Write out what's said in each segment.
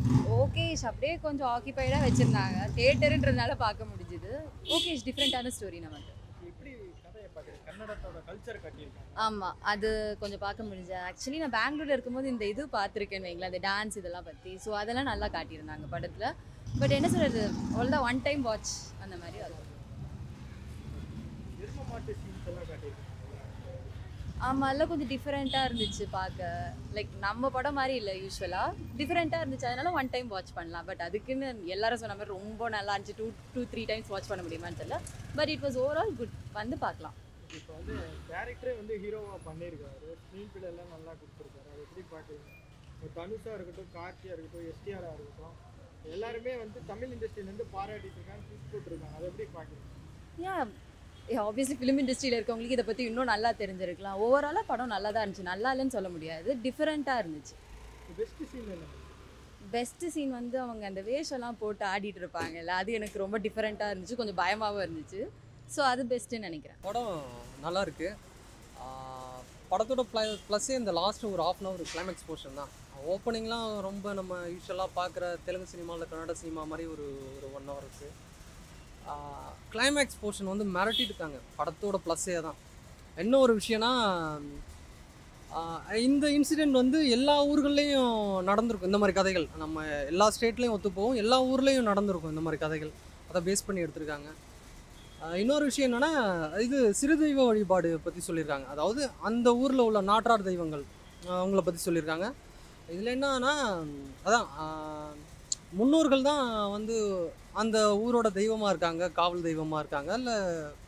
ஓகேஷ் அப்படியே கொஞ்சம் ஆக்கியபைடாக வச்சுருந்தாங்க தேட்டருன்றதுனால பார்க்க முடிஞ்சுது ஓகேஷ் டிஃப்ரெண்ட்டான ஸ்டோரி நமக்கு எப்படி கதையை பார்க்குறீங்க கன்னடத்தோட கல்ச்சர் காட்டியிருக்காங்க ஆமாம் அது கொஞ்சம் பார்க்க முடிஞ்சது ஆக்சுவலி நான் பெங்களூர்ல இருக்கும்போது இந்த இது பார்த்துருக்கேன்னு வைங்களேன் அந்த டான்ஸ் இதெல்லாம் பற்றி ஸோ அதெல்லாம் நல்லா காட்டியிருந்தாங்க படத்தில் பட் என்ன சொல்கிறது அவ்வளோதான் ஒன் டைம் வாட்ச் அந்த மாதிரி அது எரும மாட்டு சீன்ஸ் எல்லாம் காட்டியிருக்காங்க ஆமாம் எல்லாம் கொஞ்சம் டிஃப்ரெண்ட்டாக இருந்துச்சு பார்க்க லைக் நம்ம படம் மாதிரி இல்லை யூஸ்வலாக டிஃப்ரெண்ட்டாக இருந்துச்சு அதனால ஒன் டைம் வாட்ச் பண்ணலாம் பட் அதுக்குன்னு எல்லாரும் சொன்ன மாதிரி ரொம்ப நல்லா இருந்துச்சு two two three times watch பண்ண முடியுமான்னு தெரியல but it was overall good வந்து பார்க்கலாம் இப்போ வந்து டேரக்டரே வந்து ஹீரோவாக பண்ணியிருக்காரு ஸ்க்ரீன் பிளே எல்லாம் நல்லா கொடுத்துருக்காரு அதை எப்படி பார்க்குறீங்க இப்போ தனுஷாக இருக்கட்டும் கார்த்தியாக இருக்கட்டும் எஸ்டிஆராக இருக்கட்டும் எல்லாருமே வந்து தமிழ் இண்டஸ்ட்ரியிலேருந்து பாராட்டிட்டு இருக்காங்க தூக்கி போட்டுருக்காங்க அதை எப்படி பார்க்குறீங்க ஏன் ஆப்வியஸ்லி ஃபிலிம் இண்டஸ்ட்ரியில் இருக்கவங்களுக்கு இதை பற்றி இன்னும் நல்லா தெரிஞ்சிருக்கலாம் ஓவராலாக படம் நல்லா தான் இருந்துச்சு நல்லா இல்லைன்னு சொல்ல முடியாது டிஃப்ரெண்ட்டாக இருந்துச்சு பெஸ்ட் சீன் என்ன பெஸ்ட்டு சீன் வந்து அவங்க அந்த வேஷம்லாம் போட்டு ஆடிட்டு இருப்பாங்கல்ல அது எனக்கு ரொம்ப டிஃப்ரெண்ட்டாக இருந்துச்சு கொஞ்சம் பயமாகவும் இருந்துச்சு ஸோ அது பெஸ்ட்டுன்னு நினைக்கிறேன் படம் நல்லா இருக்கு ஆஹ் படத்தோட ப்ள ப்ளஸ்ஸே இந்த லாஸ்ட் ஒரு half an hour climax portion தான் ஓப்பனிங்லாம் ரொம்ப நம்ம யூஸ்வலாக பார்க்குற தெலுங்கு சினிமாவில் கன்னட சினிமா மாதிரி ஒரு ஒரு ஒன் ஹவர் இருக்குது கிளைமேக்ஸ் போர்ஷன் வந்து மிரட்டிட்டுருக்காங்க படத்தோட ப்ளஸ்ஸே தான் என்ன ஒரு விஷயம்னா ஆஹ் இந்த இன்சிடெண்ட் வந்து எல்லா ஊர்கள்லேயும் நடந்திருக்கும் இந்த மாதிரி கதைகள் நம்ம எல்லா ஸ்டேட்லேயும் ஒத்துப்போகும் எல்லா ஊர்லேயும் நடந்திருக்கும் இந்த மாதிரி கதைகள் அதை பேஸ் பண்ணி எடுத்திருக்காங்க ஆஹ் இன்னொரு விஷயம் என்னென்னா இது சிறு தெய்வ வழிபாடு பற்றி சொல்லியிருக்காங்க அதாவது அந்த ஊரில் உள்ள நாட்டார் தெய்வங்கள் ஆஹ் அவங்கள பற்றி சொல்லியிருக்காங்க இதில் என்னன்னா அதான் ஆஹ் முன்னோர்கள் தான் வந்து அந்த ஊரோட தெய்வமாக இருக்காங்க காவல் தெய்வமாக இருக்காங்க இல்லை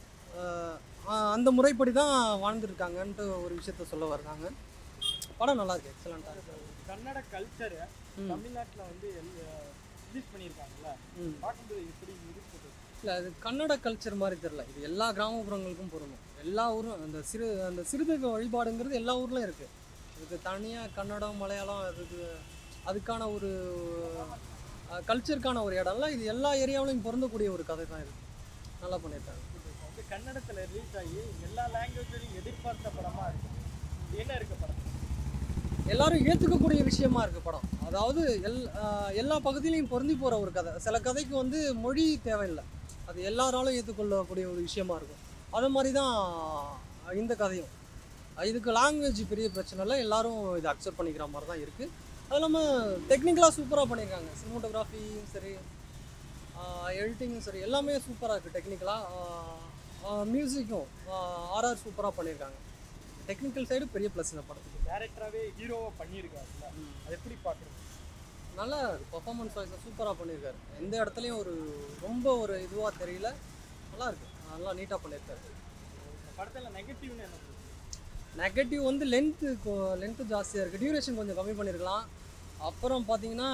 அந்த முறைப்படி தான் வாழ்ந்துருக்காங்கன்ட்டு ஒரு விஷயத்த சொல்ல வர்றாங்க படம் நல்லா இருக்கு எக்ஸலண்ட்டாக இருக்கு கன்னட கல்ச்சரை ம். தமிழ்நாட்டில் வந்து ரிலீஸ் பண்ணியிருக்காங்கல்ல ம் பார்க்கும்போது எப்படி இருக்குது இல்லை அது கன்னட கல்ச்சர் மாதிரி தெரில இது எல்லா கிராமப்புறங்களுக்கும் பொருந்தும் எல்லா ஊரும் அந்த சிறு அந்த சிறுதெய்வ வழிபாடுங்கிறது எல்லா ஊர்லேயும் இருக்குது இதுக்கு தனியாக கன்னடம் மலையாளம் அதுக்கு அதுக்கான ஒரு கல்ச்சருக்கான ஒரு இடம்ல இது எல்லா ஏரியாவிலையும் பொருந்தக்கூடிய ஒரு கதை தான் இது நல்லா பண்ணியிருக்காங்க இப்போ வந்து கன்னடத்தில் ரிலீஸ் ஆகி எல்லா லாங்குவேஜ்லையும் எதிர்பார்த்த படமாக இருக்கு என்ன இருக்கு படம் எல்லாரும் ஏற்றுக்கக்கூடிய விஷயமா இருக்குது படம் அதாவது எல் ஆஹ் எல்லா பகுதியிலையும் பொருந்தி போகிற ஒரு கதை சில கதைக்கு வந்து மொழி தேவையில்லை அது எல்லாராலும் ஏற்றுக்கொள்ளக்கூடிய ஒரு விஷயமா இருக்கும் அது மாதிரி தான் இந்த கதையும் இதுக்கு லாங்குவேஜ் பெரிய பிரச்சனை இல்லை எல்லாரும் இதை அக்செப்ட் பண்ணிக்கிற மாதிரி தான் இருக்குது அது இல்லாமல் டெக்னிக்கலாக சூப்பராக பண்ணியிருக்காங்க சினிமோட்டோகிராஃபியும் சரி எடிட்டிங்கும் சரி எல்லாமே சூப்பராக இருக்குது டெக்னிக்கலாக மியூசிக்கும் ஆர்ஆர் சூப்பராக பண்ணியிருக்காங்க டெக்னிக்கல் சைடு பெரிய ப்ளஸ் இந்த படத்துக்கு டேரக்டராகவே ஹீரோவாக பண்ணியிருக்காருல்ல அது எப்படி பார்க்குறீங்க நல்லா பர்ஃபார்மன்ஸ் வைஸை சூப்பராக பண்ணியிருக்காரு எந்த இடத்துலையும் ஒரு ரொம்ப ஒரு இதுவாக தெரியல நல்லா இருக்கு நல்லா நீட்டாக பண்ணியிருக்காரு இந்த படத்தில் நெகட்டிவ்னு என்ன சொல்றீங்க? நெகட்டிவ் வந்து லென்த்து லென்த்து ஜாஸ்தியாக இருக்குது டியூரேஷன் கொஞ்சம் கம்மி பண்ணியிருக்கலாம் அப்புறம் பார்த்தீங்கன்னா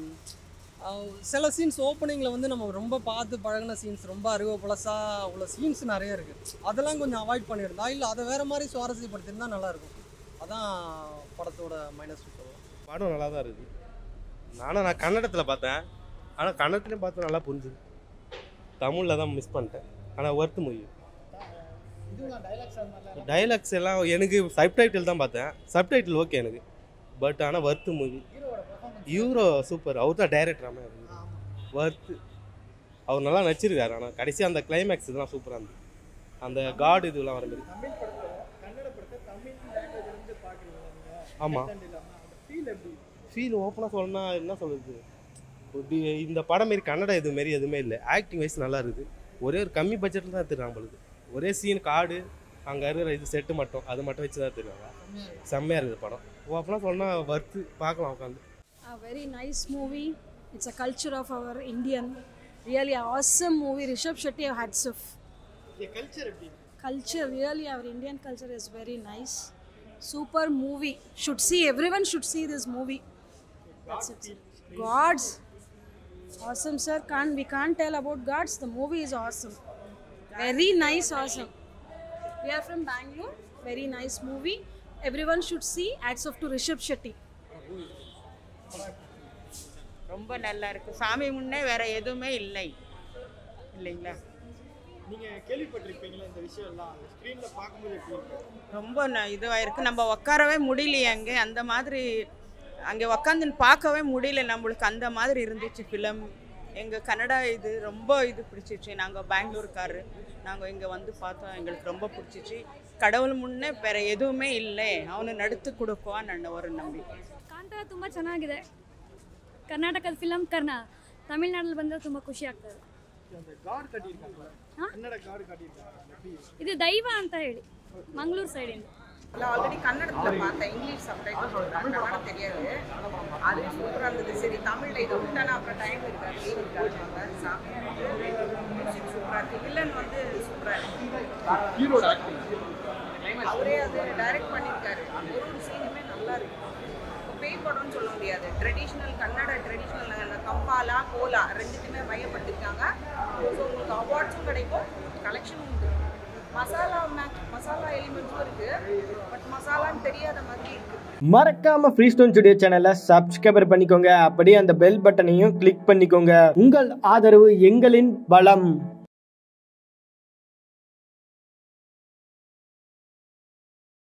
அஹ், சில சீன்ஸ் ஓப்பனிங்கில் வந்து நம்ம ரொம்ப பார்த்து பழகின சீன்ஸ் ரொம்ப அறிவு புலஸாக உள்ள சீன்ஸ் நிறைய இருக்குது அதெல்லாம் கொஞ்சம் அவாய்ட் பண்ணியிருந்தா இல்லை அதை வேறு மாதிரி சுவாரஸ்யப்படுத்தியிருந்தா நல்லாயிருக்கும் அதான் படத்தோட மைனஸ் சொல்லலாம் படம் நல்லா தான் இருக்குது நானும் நான் கன்னடத்தில் பார்த்தேன் ஆனால் கன்னடத்துலேயும் பார்த்து நல்லா புரிஞ்சுது தமிழில் தான் மிஸ் பண்ணிட்டேன் ஆனால் ஒர்த்து மூவி இதுவும் டைலாக்ஸ் அது மாதிரிலாம் டைலாக்ஸ் எல்லாம் எனக்கு சப்டைட்டில் தான் பார்த்தேன் சப்டைட்டில் ஓகே எனக்கு பட் ஆனால் ஒர்த்து மூவி ஹீரோவோட பெர்ஃபார்மன்ஸ் யூரோ சூப்பர் அவர் தான் டைரக்டராமே ஒர்த்து அவர் நல்லா நடிச்சிருக்காரு ஆனால் கடைசி அந்த கிளைமேக்ஸ் இதெல்லாம் சூப்பராக இருந்தது அந்த காட் இதுலாம் வர மாதிரி தமிழ் படத்தில் கன்னட படத்தை தமிழ் லாங்குவேஜ் வந்து பார்க்குறீங்களா நீங்கள் ஆமா. இல்லாமல் அந்த ஃபீல் எப்படி ஃபீல் ஓப்பனாக சொல்லணும்னா என்ன சொல்கிறது இப்படி இந்த படம் மாரி கன்னடம் இது மாரி எதுவுமே இல்லை ஆக்டிங் வைஸ் நல்லா இருக்குது ஒரே ஒரு கம்மி பட்ஜெட்டில் தான் எடுத்துருக்காங்க பொழுது ஒரே சீன் காடு அங்கே இருக்கிற இது செட்டு மட்டும் அது மட்டும் வச்சு தான் எடுத்துருக்காங்க செம்மையாக இருக்குது படம் ஓப்பனாக சொன்னால் வர்த்து பார்க்கலாம் உட்காந்து A very nice movie. It's a culture of our Indian. Really awesome movie. Rishabh Shetty, hats off. இந்த கல்ச்சர் எப்படி Culture, really, our Indian culture is very nice. Super movie. Should see, everyone should see this movie. That's it. Gods. Awesome, sir. Can't, we can't tell about gods. The movie is awesome. Very nice, awesome. We are from Bangalore. Very nice movie. Everyone should see. Hats off to Rishabh Shetty. ரொம்ப நல்லா இருக்கு சாமி முன்னே வேற எதுவுமே இல்லை இல்லைங்களா நீங்கள் கேள்விப்பட்டிருப்பீங்களா இந்த விஷயம் எல்லாம் ஸ்க்ரீனில் பார்க்கும்போது எப்படி இருக்கு ரொம்ப ந- இதுவா இருக்கு நம்ம உட்காரவே முடியலையே அங்கே அந்த மாதிரி அங்கே உக்காந்துன்னு பார்க்கவே முடியல நம்மளுக்கு அந்த மாதிரி இருந்துச்சு ஃபிலம் எங்கள் கன்னடா இது ரொம்ப இது பிடிச்சிச்சு நாங்கள் பெங்களூர்காரரு நாங்கள் இங்கே வந்து பார்த்தோம் எங்களுக்கு ரொம்ப பிடிச்சிச்சு கடவுள் முன்னே வேற ಎದುವೇ ಇಲ್ಲೇ ಅವನು ನಡುತ್ತು ಕೊಡುಕೋ ನನ್ನ ಅವರ ನಂಬಿಕೆ ಕಾಂತಾರ ತುಂಬ ಚೆನ್ನಾಗಿದೆ ಕರ್ನಾಟಕದ ಫಿಲಮ್ ಕರ್ನಾ ತಮಿಳ್ನಾಡಲ್ಲಿ ಬಂದರೆ ತುಂಬ ಖುಷಿ ಆಗ್ತದೆ அந்த கார்டு கட்டியிருக்காங்க ஆ? கன்னட கார்டு கட்டியிருக்காங்க எப்படி ಇದು ದೈವ ಅಂತ ಹೇಳಿ ಮಂಗಳೂರು ಸೈಡಿಂದ ஆல்ரெடி கன்னடத்தில் பார்த்தேன் இங்கிலீஷ் சப்டைட்டில் கன்னடம் தெரியாது அது சூப்பராக இருந்தது சரி தமிழில் இதை விட்டானா அப்புறம் டைம் இருக்காது லீவ் இருக்காது சாமி மியூசிக் சூப்பராக இருக்குது வில்லன் வந்து சூப்பராக இருக்கு ஹீரோட ஆக்டிங் அவரே அது டைரக்ட் பண்ணியிருக்காரு ஒரு ஒரு சீனுமே நல்லா இருக்கு இப்போ பேய் படம்னு சொல்ல முடியாது ட்ரெடிஷ்னல் கன்னட ட்ரெடிஷ்னல் அந்த கம்பாலா கோலா ரெண்டுத்தையுமே மையப்படுத்திருக்காங்க ஸோ உங்களுக்கு அவார்ட்ஸும் கிடைக்கும் கலெக்ஷனும் உண்டு மசாலா மேக் மசாலா எலிமெண்ட்ஸும் இருக்குது பட் மசாலான்னு தெரியாத மாதிரி இருக்குது மறக்காம ஃப்ரீ ஸ்டோன் ஸ்டுடியோ சேனலை சப்ஸ்கிரைபர் பண்ணிக்கோங்க அப்படியே அந்த பெல் பட்டனையும் கிளிக் பண்ணிக்கோங்க உங்கள் ஆதரவு எங்களின் பலம்